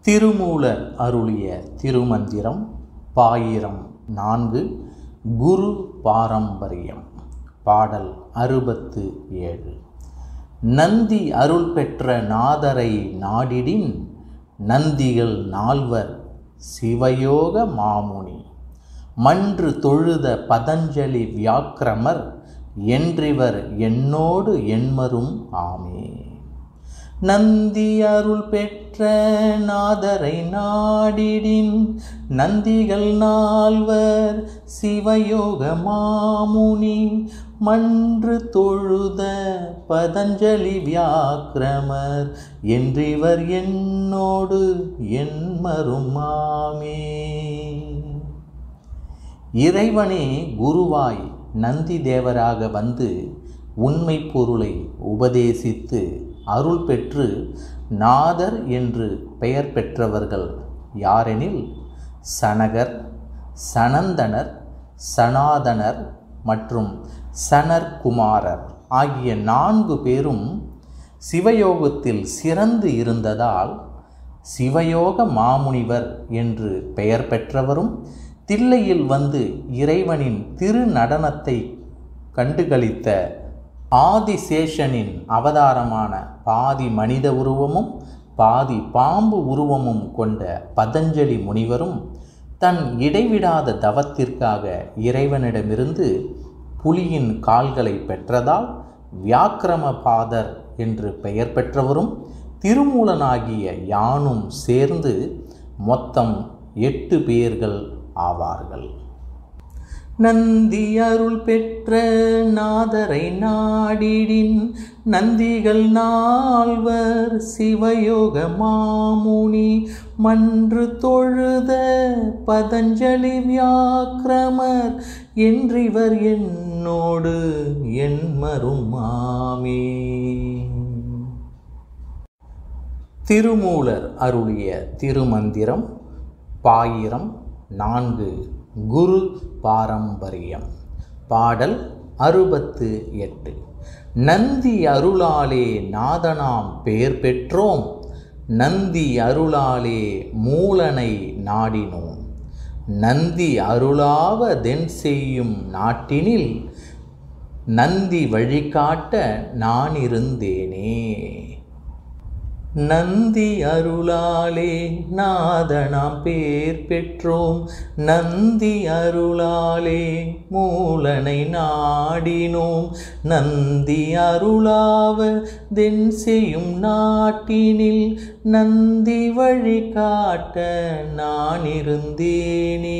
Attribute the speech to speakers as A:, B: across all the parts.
A: திருமூலர் அருளிய திருமந்திரம் பாயிரம் நான்கு குரு பாரம்பரியம் பாடல் அறுபத்து ஏழு நந்தி அருள் பெற்ற நாதரை நாடிடின் நந்திகள் நால்வர் சிவயோக மாமுனி மன்று தொழுத பதஞ்சலி வியாக்கிரமர் என்றிவர் என்னோடு என்மரும் ஆமே நந்தி அருள் பெற்ற நாதரை நாடிடின் நந்திகள் நால்வர் சிவயோக மாமுனி மன்று தொழுத பதஞ்சலி வியாக்கிரமர் என்றிவர் என்னோடு என்மருமாமே இறைவனே குருவாய் நந்தி தேவராக வந்து உண்மை பொருளை உபதேசித்து அருள் பெற்று நாதர் என்று பெயர் பெற்றவர்கள் யாரெனில் சனகர் சனந்தனர் சனாதனர் மற்றும் சனர்குமாரர் ஆகிய நான்கு பேரும் சிவயோகத்தில் சிறந்து இருந்ததால் சிவயோக மாமுனிவர் என்று பெயர் பெற்றவரும் தில்லையில் வந்து இறைவனின் திருநடனத்தை கண்டுகளித்த ஆதிசேஷனின் அவதாரமான பாதி மனித உருவமும் பாதி பாம்பு உருவமும் கொண்ட பதஞ்சலி முனிவரும் தன் இடைவிடாத தவத்திற்காக இறைவனிடமிருந்து புலியின் கால்களை பெற்றதால் வியாக்கிரமபாதர் என்று பெயர் பெற்றவரும் திருமூலனாகிய யானும் சேர்ந்து மொத்தம் எட்டு பேர்கள் ஆவார்கள் நந்தி அருள் பெற்ற நாதரை நாடிடின் நந்திகள் நால்வர் சிவயோக மாமுனி மன்று தொழுத பதஞ்சலி வியாக்கிரமர் என்றிவர் என்னோடு என்மருமாமே திருமூலர் அருளிய திருமந்திரம் பாயிரம் நான்கு குரு பாரம்பரியம் பாடல் அறுபத்து எட்டு நந்தி அருளாலே நாதனாம் பெயர் பெற்றோம் நந்தி அருளாலே மூலனை நாடினோம் நந்தி அருளாவதென் செய்யும் நாட்டினில் நந்தி வழிகாட்ட நான் இருந்தேனே நந்தி அருளாலே நாதனாம் பேர் பெற்றோம் நந்தி அருளாலே மூலனை நாடினோம் நந்தி அருளாவ தென் செய்யும் நாட்டினில் நந்தி வழி காட்ட நான் இருந்தேனே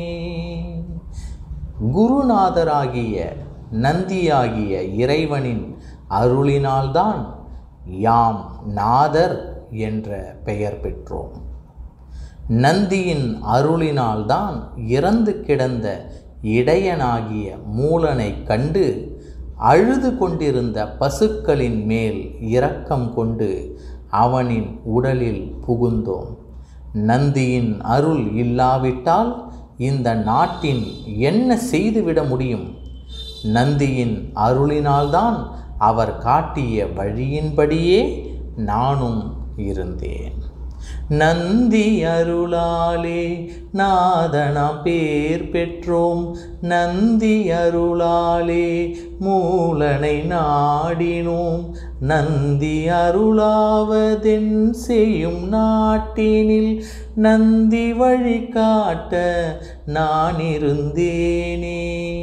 A: குருநாதராகிய நந்தியாகிய இறைவனின் அருளினால்தான் யாம் நாதர் என்ற பெயர் பெற்றோம் நந்தியின் அருளினால்தான் இறந்து கிடந்த இடையனாகிய மூலனை கண்டு அழுது கொண்டிருந்த பசுக்களின் மேல் இரக்கம் கொண்டு அவனின் உடலில் புகுந்தோம் நந்தியின் அருள் இல்லாவிட்டால் இந்த நாட்டின் என்ன செய்துவிட முடியும் நந்தியின் அருளினால்தான் அவர் காட்டிய வழியின்படியே நானும் இருந்தேன் நந்தி அருளாலே நாதனாம் பேர் பெற்றோம் நந்தி அருளாலே மூலனை நாடினோம் நந்தி அருளாவதென் செய்யும் நாட்டினில் நந்தி வழி காட்ட நான் இருந்தேனே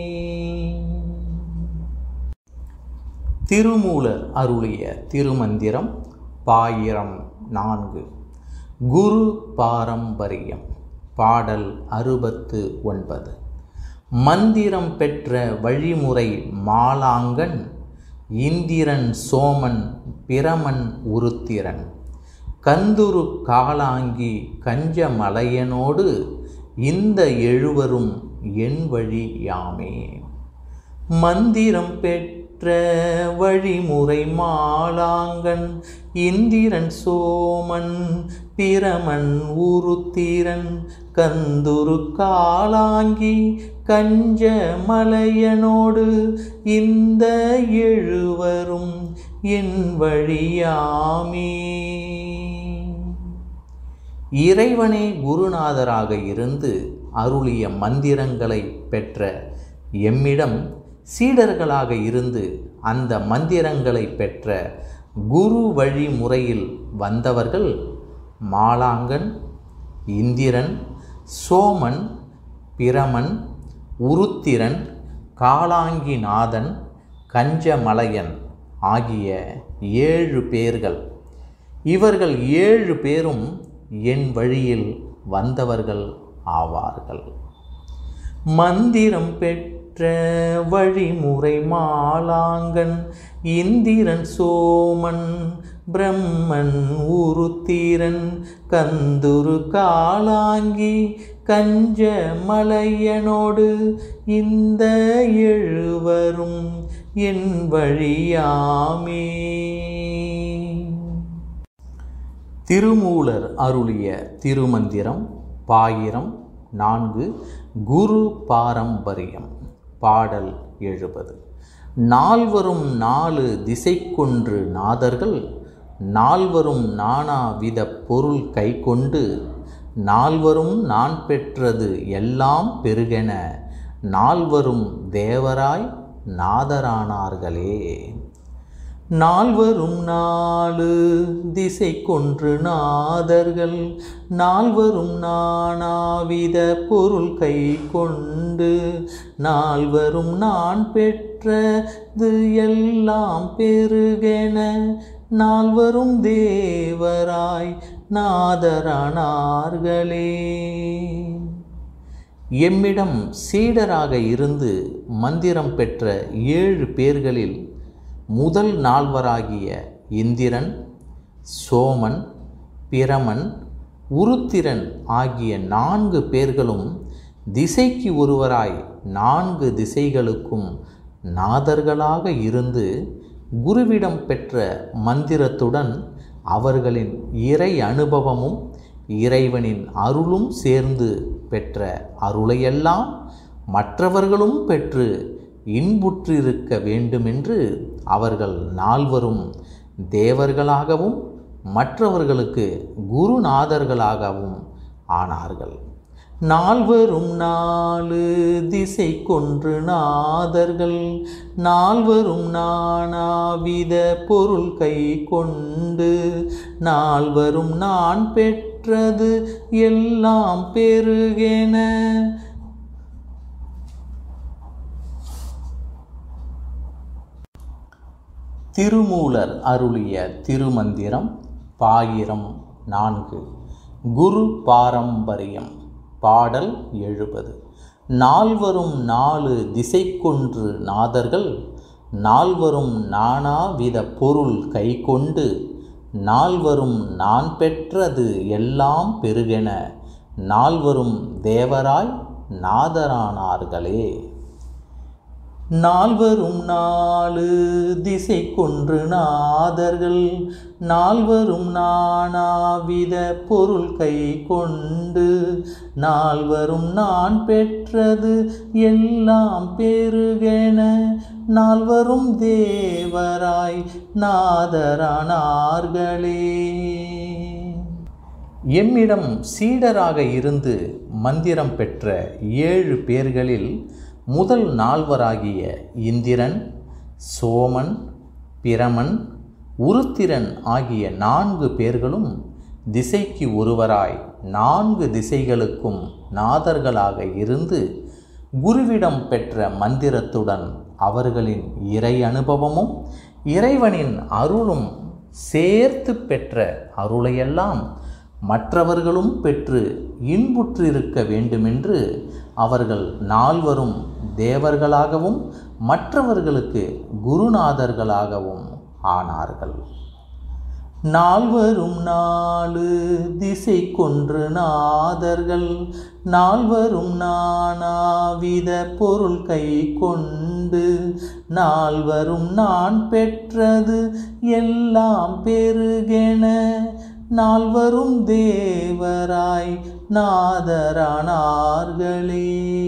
A: திருமூலர் அருளிய திருமந்திரம் பாயிரம் நான்கு குரு பாரம்பரியம் பாடல் அறுபத்து ஒன்பது மந்திரம் பெற்ற வழிமுறை மாலாங்கன் இந்திரன் சோமன் பிரமன் உருத்திரன் கந்துரு காலாங்கி கஞ்சமலையனோடு இந்த எழுவரும் என் வழி யாமே மந்திரம் பெற்ற வழிமுறை மாலாங்கன் இந்திரன் சோமன் பிரமன் உருத்திரன் கந்துரு காலாங்கி கஞ்ச மலையனோடு இந்த எழுவரும் என் வழியாமே இறைவனே குருநாதராக இருந்து அருளிய மந்திரங்களை பெற்ற எம்மிடம் சீடர்களாக இருந்து அந்த மந்திரங்களை பெற்ற குரு வழிமுறையில் வந்தவர்கள் மாலாங்கன் இந்திரன் சோமன் பிரமன் உருத்திரன் காலாங்கிநாதன் கஞ்சமலையன் ஆகிய ஏழு பேர்கள் இவர்கள் ஏழு பேரும் என் வழியில் வந்தவர்கள் ஆவார்கள் மந்திரம் பெற்ற வழிமுறை மாலாங்கன் இந்திரன் சோமன் பிரம்மன் உருத்திரன் கந்துரு காலாங்கி கஞ்ச மலையனோடு இந்த எழுவரும் என் வழியாமே திருமூலர் அருளிய திருமந்திரம் பாயிரம் நான்கு குரு பாரம்பரியம் பாடல் எழுபது நால்வரும் நாலு திசைக்கொன்று நாதர்கள் நால்வரும் நானாவித பொருள் கைக்கொண்டு நால்வரும் நான் பெற்றது எல்லாம் பெருகென நால்வரும் தேவராய் நாதரானார்களே நால்வரும் நாலு திசை கொன்று நாதர்கள் நால்வரும் நானாவித பொருள் கை கொண்டு நால்வரும் நான் பெற்றது எல்லாம் பெருகென நால்வரும் தேவராய் நாதரானார்களே எம்மிடம் சீடராக இருந்து மந்திரம் பெற்ற ஏழு பேர்களில் முதல் நால்வராகிய இந்திரன் சோமன் பிரமன் உருத்திரன் ஆகிய நான்கு பேர்களும் திசைக்கு ஒருவராய் நான்கு திசைகளுக்கும் நாதர்களாக இருந்து குருவிடம் பெற்ற மந்திரத்துடன் அவர்களின் இறை அனுபவமும் இறைவனின் அருளும் சேர்ந்து பெற்ற அருளையெல்லாம் மற்றவர்களும் பெற்று இன்புற்றிருக்க வேண்டுமென்று அவர்கள் நால்வரும் தேவர்களாகவும் மற்றவர்களுக்கு குருநாதர்களாகவும் ஆனார்கள் நால்வரும் நாலு திசை கொன்று நாதர்கள் நால்வரும் நானாவித பொருள் கை கொண்டு நால்வரும் நான் பெற்றது எல்லாம் பெருகென திருமூலர் அருளிய திருமந்திரம் பாயிரம் நான்கு குரு பாரம்பரியம் பாடல் எழுபது நால்வரும் நாலு திசைக்கொன்று நாதர்கள் நால்வரும் நானாவித பொருள் கைக்கொண்டு நால்வரும் நான் பெற்றது எல்லாம் பெருகென நால்வரும் தேவராய் நாதரானார்களே நால்வரும் நாலு திசை கொன்று நாதர்கள் நால்வரும் நானாவித பொருள் கை கொண்டு நால்வரும் நான் பெற்றது எல்லாம் பெருகென நால்வரும் தேவராய் நாதரானார்களே எம்மிடம் சீடராக இருந்து மந்திரம் பெற்ற ஏழு பேர்களில் முதல் நால்வராகிய இந்திரன் சோமன் பிரமன் உருத்திரன் ஆகிய நான்கு பேர்களும் திசைக்கு ஒருவராய் நான்கு திசைகளுக்கும் நாதர்களாக இருந்து குருவிடம் பெற்ற மந்திரத்துடன் அவர்களின் இறை அனுபவமும் இறைவனின் அருளும் சேர்த்து பெற்ற அருளையெல்லாம் மற்றவர்களும் பெற்று இன்புற்றிருக்க வேண்டுமென்று அவர்கள் நால்வரும் தேவர்களாகவும் மற்றவர்களுக்கு குருநாதர்களாகவும் ஆனார்கள் நால்வரும் நாலு திசை கொன்று நாதர்கள் நால்வரும் நானாவித பொருள் கை கொண்டு நால்வரும் நான் பெற்றது எல்லாம் பெருகென நால்வரும் தேவராய் நாதரானார்களே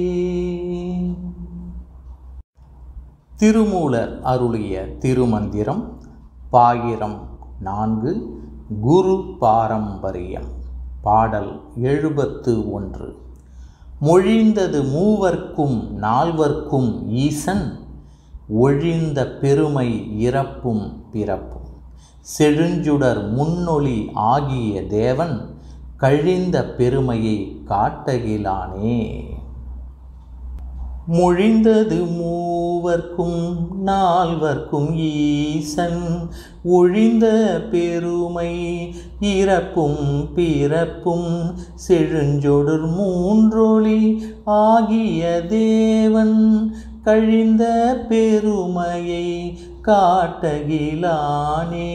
A: திருமூலர் அருளிய திருமந்திரம் பாயிரம் நான்கு குரு பாரம்பரியம் பாடல் எழுபத்து ஒன்று மொழிந்தது மூவர்க்கும் நால்வர்க்கும் ஈசன் ஒழிந்த பெருமை இறப்பும் பிறப்பும் செழுஞ்சுடர் முன்னொளி ஆகிய தேவன் கழிந்த பெருமையை காட்டகிலானே மொழிந்தது மூவர்க்கும் நால்வர்க்கும் ஈசன் ஒழிந்த பெருமை இறப்பும் பிறப்பும் செழுஞ்சொடர் மூன்றொளி ஆகிய தேவன் கழிந்த பெருமையை காட்டகிலானே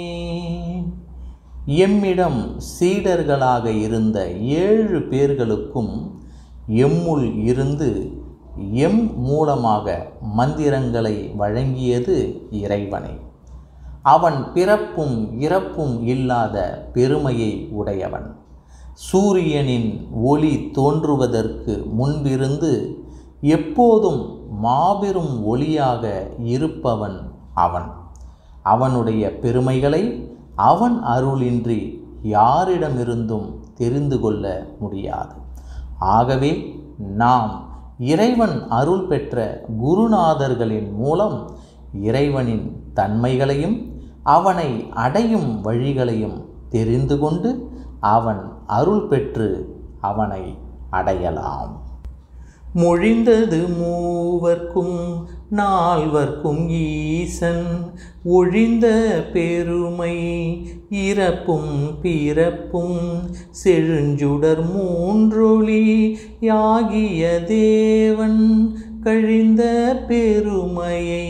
A: எம்மிடம் சீடர்களாக இருந்த ஏழு பேர்களுக்கும் எம்முள் இருந்து எம் மூலமாக மந்திரங்களை வழங்கியது இறைவனே அவன் பிறப்பும் இறப்பும் இல்லாத பெருமையை உடையவன் சூரியனின் ஒளி தோன்றுவதற்கு முன்பிருந்து எப்போதும் மாபெரும் ஒளியாக இருப்பவன் அவன் அவனுடைய பெருமைகளை அவன் அருளின்றி யாரிடமிருந்தும் தெரிந்து கொள்ள முடியாது ஆகவே நாம் இறைவன் அருள் பெற்ற குருநாதர்களின் மூலம் இறைவனின் தன்மைகளையும் அவனை அடையும் வழிகளையும் தெரிந்து கொண்டு அவன் அருள் பெற்று அவனை அடையலாம் மொழிந்தது மூவர்க்கும் நால்வர்க்கும் ஈசன் ஒழிந்த பெருமை இறப்பும் பிறப்பும் செழுஞ்சுடர் மூன்றொளி யாகிய தேவன் கழிந்த பெருமையை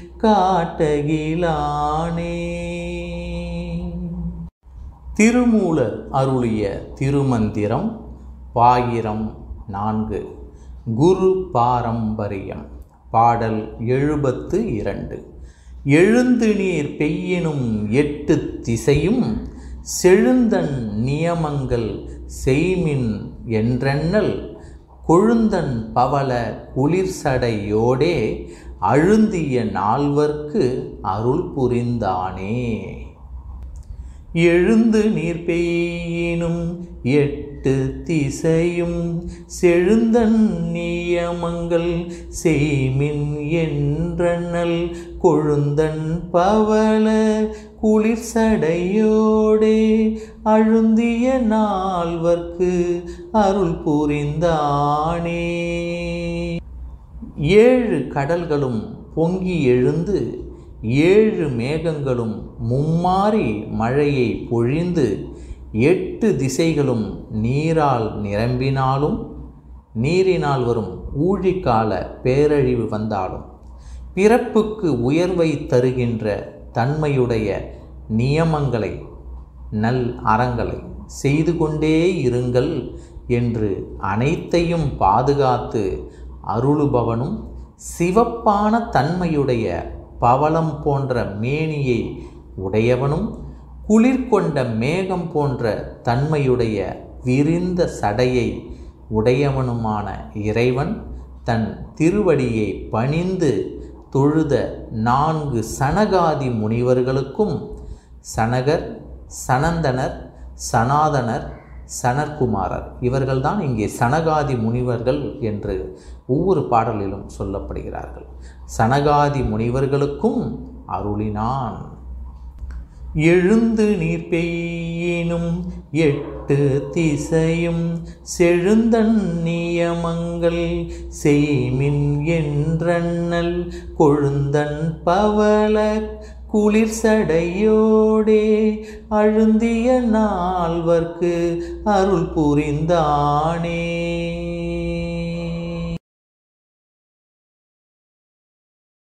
A: காட்டகிலானே திருமூலர் அருளிய திருமந்திரம் பாயிரம் நான்கு குரு பாரம்பரியம் பாடல் எழுபத்து இரண்டு எழுந்து நீர் பெய்யினும் எட்டு திசையும் செழுந்தன் நியமங்கள் செய்மின் என்றெண்ணல் கொழுந்தன் பவள குளிர்சடையோடே அழுந்திய நால்வர்க்கு அருள் புரிந்தானே எழுந்து நீர் பெய்யினும் எட்டு திசையும் செழுந்தன் நியமங்கள் செய்மின் என்றனல் கொழுந்தன் பவள குளிர்சடையோடே அழுந்திய நால்வர்க்கு அருள் புரிந்தானே ஏழு கடல்களும் பொங்கி எழுந்து ஏழு மேகங்களும் மும்மாறி மழையை பொழிந்து எட்டு திசைகளும் நீரால் நிரம்பினாலும் நீரினால் வரும் ஊழிக்கால பேரழிவு வந்தாலும் பிறப்புக்கு உயர்வை தருகின்ற தன்மையுடைய நியமங்களை நல் அறங்களை செய்து கொண்டே இருங்கள் என்று அனைத்தையும் பாதுகாத்து அருளுபவனும் சிவப்பான தன்மையுடைய பவளம் போன்ற மேனியை உடையவனும் குளிர் கொண்ட மேகம் போன்ற தன்மையுடைய விரிந்த சடையை உடையவனுமான இறைவன் தன் திருவடியை பணிந்து தொழுத நான்கு சனகாதி முனிவர்களுக்கும் சனகர் சனந்தனர் சனாதனர் சனற்குமாரர் இவர்கள்தான் இங்கே சனகாதி முனிவர்கள் என்று ஒவ்வொரு பாடலிலும் சொல்லப்படுகிறார்கள் சனகாதி முனிவர்களுக்கும் அருளினான் எழுந்து நீர் பெய்யினும் எட்டு திசையும் செழுந்தன் நியமங்கள் செய்மின் என்றண்ணல் கொழுந்தன் பவள குளிர் சடையோடே அழுந்திய நால்வர்க்கு அருள் புரிந்தானே